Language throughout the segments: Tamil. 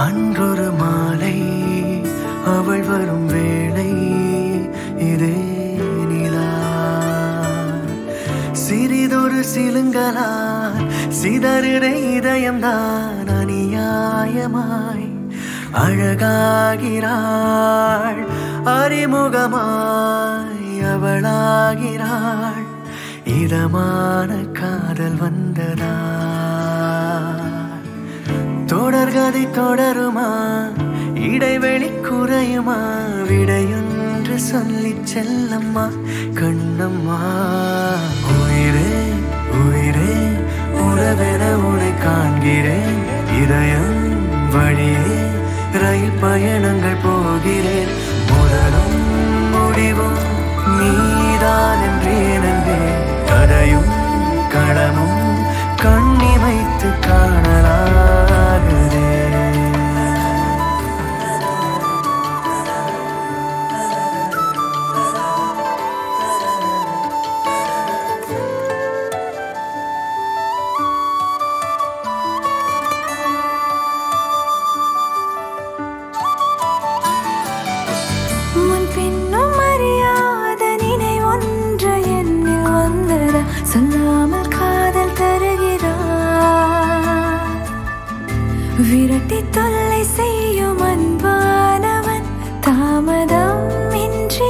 அன்றொரு மாலை அவள் வரும் வேளை இதே நிலா சிறிதொரு சிலுங்கலால் சிதறிட இதயம்தான் அநியாயமாய் அழகாகிறாள் அறிமுகமாய் அவளாகிறாள் இதமான காதல் வந்ததா தொடர்கதை தொடருமா இடைவெளி குறையுமா விடையொன்று சொல்லிச் செல்லம்மா கண்ணம்மா உயிரே உயிரே உறவென உன்னை காண்கிறேன் இதயம் வழியே ரயில் பயணங்கள் போகிறேன் முதலும் முடிவும் நீதான் என்றேன் அன்பே கதையும் களமும் கண்ணிமைத்து காணலாகுதே முன் பின்னும் அறியாத நினை ஒன்று என்னில் வந்ததா சொல்லாமல் காதல் தருகிறார் விரட்டி தொல்லை செய்யும் அன்பானவன் தாமதம் இன்றி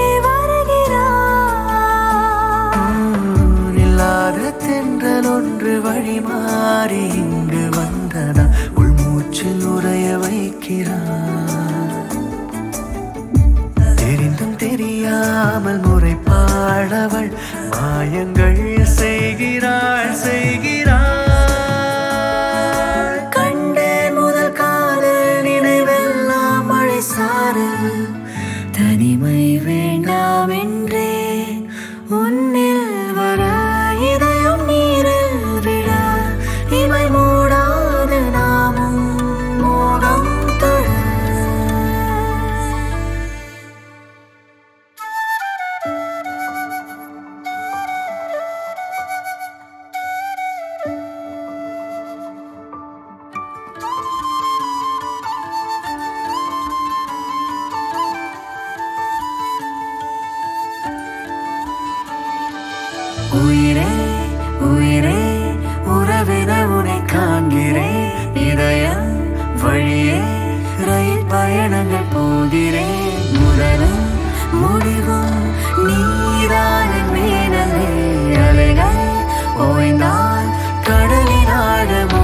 வருகிறார் இல்லாத தென்றல் ஒன்று வழி மாறி இங்கு வந்ததா உள்மூச்சில் உறைய வைக்கிறார் தெரிந்தும் தெரியாமல் முறைப்பாடவள் மாயங்கள் செய்கிறாள் செய்கிறாள் கண்டேன் முதல் காதல் நினைவெல்லாம் மழை சாரல் தனிமை வேண்டாம் என்றேன் உன்னில் வர இதயம் நீரில் விழ இமை மூடாது நாமும் மோகம் தொழ உயிரே உயிரே உறவென உன்னை காண்கிறேன் இதயம் வழியே ரயில் பயணங்கள் போகிறேன் முதலும் முடிவும் நீதான் என் மேனலே அலைகள் ஓய்ந்தால் கடலின் ஆழமோ